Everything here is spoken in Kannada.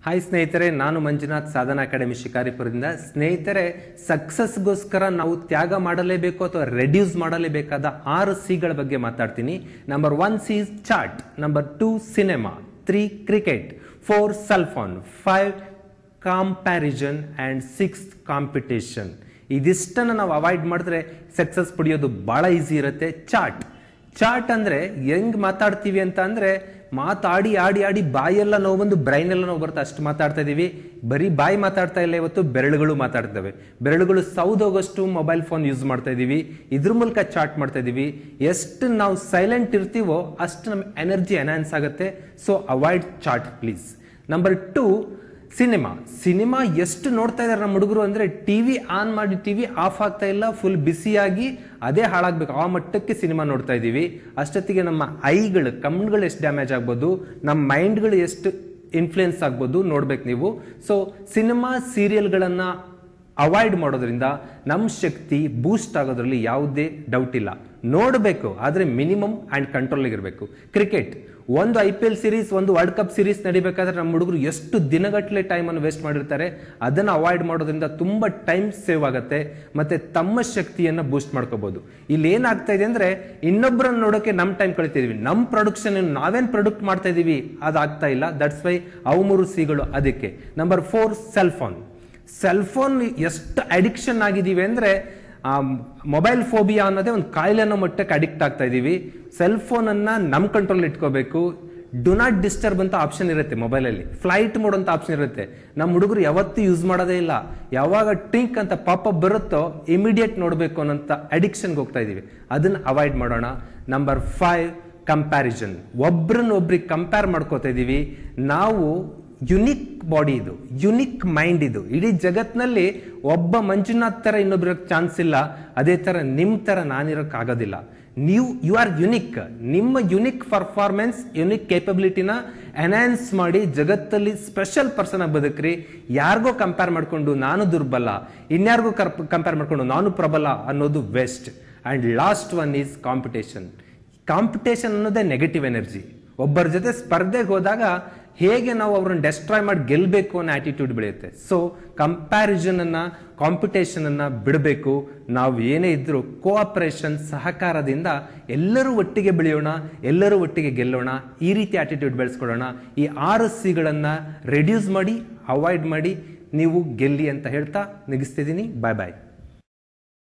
ಹಾಯ್ ಸ್ನೇಹಿತರೆ ನಾನು ಮಂಜುನಾಥ್ ಸಾಧನಾ ಅಕಾಡೆಮಿ ಶಿಕಾರಿಪುರದಿಂದ ಸ್ನೇಹಿತರೆ ಸಕ್ಸಸ್ಗೋಸ್ಕರ ನಾವು ತ್ಯಾಗ ಮಾಡಲೇಬೇಕು ಅಥವಾ ರೆಡ್ಯೂಸ್ ಮಾಡಲೇಬೇಕಾದ ಆರು ಸಿಗಳ ಬಗ್ಗೆ ಮಾತಾಡ್ತೀನಿ number one C chat number two cinema three cricket four cellphone five comparison and six competition ಇದಿಷ್ಟನ್ನು ನಾವು ಅವಾಯ್ಡ್ ಮಾಡಿದ್ರೆ ಸಕ್ಸಸ್ ಪಡೆಯೋದು ಭಾಳ ಈಸಿ ಇರುತ್ತೆ ಚಾಟ್ ಚಾಟ್ ಅಂದ್ರೆ ಹೆಂಗ್ ಮಾತಾಡ್ತೀವಿ ಅಂತ ಅಂದ್ರೆ ಮಾತಾಡಿ ಆಡಿ ಆಡಿ ಬಾಯೆಲ್ಲ ನೋವು ಬಂದು ಬ್ರೈನ್ ಎಲ್ಲ ನೋವು ಬರುತ್ತೆ ಅಷ್ಟು ಮಾತಾಡ್ತಾ ಇದೀವಿ ಬರೀ ಬಾಯಿ ಮಾತಾಡ್ತಾ ಇಲ್ಲ ಇವತ್ತು ಬೆರಳುಗಳು ಮಾತಾಡ್ತವೆ ಬೆರಳುಗಳು ಸೌದೋಗಷ್ಟು ಮೊಬೈಲ್ ಫೋನ್ ಯೂಸ್ ಮಾಡ್ತಾ ಇದೀವಿ ಇದ್ರ ಮೂಲಕ ಚಾಟ್ ಮಾಡ್ತಾ ಇದೀವಿ ಎಷ್ಟು ನಾವು ಸೈಲೆಂಟ್ ಇರ್ತೀವೋ ಅಷ್ಟು ನಮ್ಮ ಎನರ್ಜಿ ಎನ್ಹಾನ್ಸ್ ಆಗುತ್ತೆ so avoid chat please number two cinema cinema ಎಷ್ಟು ನೋಡ್ತಾ ಇದಾರೆ ನಮ್ಮ ಹುಡುಗರು ಅಂದ್ರೆ ಟಿವಿ ಆನ್ ಮಾಡಿ ಟಿವಿ ಆಫ್ ಆಗ್ತಾ ಇಲ್ಲ ಫುಲ್ ಬಿಸಿಯಾಗಿ ಅದೇ ಹಾಳಾಗ್ಬೇಕು ಆ ಮಟ್ಟಕ್ಕೆ ಸಿನಿಮಾ ನೋಡ್ತಾ ಇದೀವಿ ಅಷ್ಟೊತ್ತಿಗೆ ನಮ್ಮ ಐಗಳು ಕಣ್ಗಳು ಎಷ್ಟು ಡ್ಯಾಮೇಜ್ ಆಗ್ಬೋದು ನಮ್ಮ ಮೈಂಡ್ಗಳು ಎಷ್ಟು ಇನ್ಫ್ಲುಯೆನ್ಸ್ ಆಗ್ಬೋದು ನೋಡ್ಬೇಕು ನೀವು ಸೊ ಸಿನಿಮಾ ಸೀರಿಯಲ್ಗಳನ್ನ ಅವಾಯ್ಡ್ ಮಾಡೋದ್ರಿಂದ ನಮ್ಮ ಶಕ್ತಿ ಬೂಸ್ಟ್ ಆಗೋದ್ರಲ್ಲಿ ಯಾವುದೇ ಡೌಟ್ ಇಲ್ಲ ನೋಡಬೇಕು ಆದರೆ ಮಿನಿಮಮ್ ಆ್ಯಂಡ್ ಕಂಟ್ರೋಲಿಗಿರಬೇಕು ಕ್ರಿಕೆಟ್ ಒಂದು ಐ ಪಿ ಎಲ್ ಸೀರೀಸ್ ಒಂದು ವರ್ಲ್ಡ್ ಕಪ್ ಸೀರೀಸ್ ನಡಿಬೇಕಾದ್ರೆ ನಮ್ಮ ಹುಡುಗರು ಎಷ್ಟು ದಿನಗಟ್ಟಲೆ ಟೈಮನ್ನು ವೇಸ್ಟ್ ಮಾಡಿರ್ತಾರೆ ಅದನ್ನು ಅವಾಯ್ಡ್ ಮಾಡೋದ್ರಿಂದ ತುಂಬ ಟೈಮ್ ಸೇವ್ ಆಗುತ್ತೆ ಮತ್ತು ತಮ್ಮ ಶಕ್ತಿಯನ್ನು ಬೂಸ್ಟ್ ಮಾಡ್ಕೋಬಹುದು ಇಲ್ಲಿ ಏನಾಗ್ತಾ ಇದೆ ಅಂದರೆ ಇನ್ನೊಬ್ಬರನ್ನ ನೋಡೋಕೆ ನಮ್ಮ ಟೈಮ್ ಕಳಿತಿದ್ವಿ ನಮ್ಮ ಪ್ರೊಡಕ್ಷನ್ ನಾವೇನು ಪ್ರೊಡಕ್ಟ್ ಮಾಡ್ತಾ ಇದೀವಿ ಅದಾಗ್ತಾ ಇಲ್ಲ ದಟ್ಸ್ ವೈ ಅವು ಮೂರು ಸಿಗಳು ಅದಕ್ಕೆ number four cell phone cell phone ಎಷ್ಟು ಅಡಿಕ್ಷನ್ ಆಗಿದ್ದೀವಿ ಅಂದರೆ ಮೊಬೈಲ್ ಫೋಬಿಯಾ ಅನ್ನೋದೇ ಒಂದು ಕಾಯಿಲೆ ಅನ್ನೋ ಮಟ್ಟಕ್ಕೆ ಅಡಿಕ್ಟ್ ಆಗ್ತಾ ಇದ್ದೀವಿ ಸೆಲ್ ಫೋನನ್ನು ನಮ್ಮ ಕಂಟ್ರೋಲ್ ಇಟ್ಕೋಬೇಕು ಡು ನಾಟ್ ಡಿಸ್ಟರ್ಬ್ ಅಂತ ಆಪ್ಷನ್ ಇರುತ್ತೆ ಮೊಬೈಲಲ್ಲಿ ಫ್ಲೈಟ್ ಮೋಡ್ ಅಂತ ಆಪ್ಷನ್ ಇರುತ್ತೆ ನಮ್ಮ ಹುಡುಗರು ಯಾವತ್ತೂ ಯೂಸ್ ಮಾಡೋದೇ ಇಲ್ಲ ಯಾವಾಗ ಟಿಂಕ್ ಅಂತ ಪಾಪಪ್ ಬರುತ್ತೋ ಇಮಿಡಿಯೇಟ್ ನೋಡಬೇಕು ಅನ್ನೋಂಥ ಅಡಿಕ್ಷನ್ಗೆ ಹೋಗ್ತಾ ಇದ್ದೀವಿ ಅದನ್ನು ಅವಾಯ್ಡ್ ಮಾಡೋಣ ನಂಬರ್ ಫೈವ್ ಕಂಪ್ಯಾರಿಸನ್ ಒಬ್ರನ್ನ ಒಬ್ರಿಗೆ ಕಂಪೇರ್ ಮಾಡ್ಕೋತಾ ಇದ್ದೀವಿ ನಾವು ಯುನಿಕ್ ಬಾಡಿ ಇದು ಯುನಿಕ್ ಮೈಂಡ್ ಇದು ಇಡೀ ಜಗತ್ನಲ್ಲಿ ಒಬ್ಬ ಮಂಜುನಾಥ್ ಥರ ಇನ್ನೊಬ್ರಿಗೆ ಚಾನ್ಸ್ ಇಲ್ಲ ಅದೇ ಥರ ನಿಮ್ಮ ಥರ ನಾನಿರೋಕ್ಕೆ ಆಗೋದಿಲ್ಲ ನೀವು ಯು ಆರ್ ಯುನಿಕ್ ನಿಮ್ಮ ಯುನಿಕ್ ಪರ್ಫಾರ್ಮೆನ್ಸ್ ಯುನಿಕ್ ಕೇಪಬಿಲಿಟಿನ ಎನ್ಹಾನ್ಸ್ ಮಾಡಿ ಜಗತ್ತಲ್ಲಿ ಸ್ಪೆಷಲ್ ಪರ್ಸನ್ ಆಗಿ ಬದುಕ್ರಿ ಯಾರಿಗೋ ಕಂಪೇರ್ ಮಾಡ್ಕೊಂಡು ನಾನು ದುರ್ಬಲ ಇನ್ಯಾರಿಗೂ ಕಂಪೇರ್ ಮಾಡ್ಕೊಂಡು ನಾನು ಪ್ರಬಲ ಅನ್ನೋದು west and last one is competition competition ಅನ್ನೋದೇ ನೆಗೆಟಿವ್ ಎನರ್ಜಿ ಒಬ್ಬರ ಜೊತೆ ಸ್ಪರ್ಧೆಗೆ ಹೋದಾಗ ಹೇಗೆ ನಾವು ಅವ್ರನ್ನ ಡೆಸ್ಟ್ರಾಯ್ ಮಾಡಿ ಗೆಲ್ಲಬೇಕು ಅನ್ನೋ ಆಟಿಟ್ಯೂಡ್ ಬೆಳೆಯುತ್ತೆ ಸೊ ಕಂಪ್ಯಾರಿಸನ್ ಅನ್ನ ಕಾಂಪಿಟೇಷನ್ ಅನ್ನ ಬಿಡಬೇಕು ನಾವು ಏನೇ ಇದ್ರೂ ಕೋಆಪರೇಷನ್ ಸಹಕಾರದಿಂದ ಎಲ್ಲರೂ ಒಟ್ಟಿಗೆ ಬೆಳೆಯೋಣ ಎಲ್ಲರೂ ಒಟ್ಟಿಗೆ ಗೆಲ್ಲೋಣ ಈ ರೀತಿ ಆಟಿಟ್ಯೂಡ್ ಬೆಳೆಸ್ಕೊಳ್ಳೋಣ ಈ ಆರು ಸಿಗಳನ್ನ ರೆಡ್ಯೂಸ್ ಮಾಡಿ ಅವಾಯ್ಡ್ ಮಾಡಿ ನೀವು ಗೆಲ್ಲಿ ಅಂತ ಹೇಳ್ತಾ ನಿಗಿಸ್ತಿದ್ದೀನಿ ಬಾಯ್ ಬಾಯ್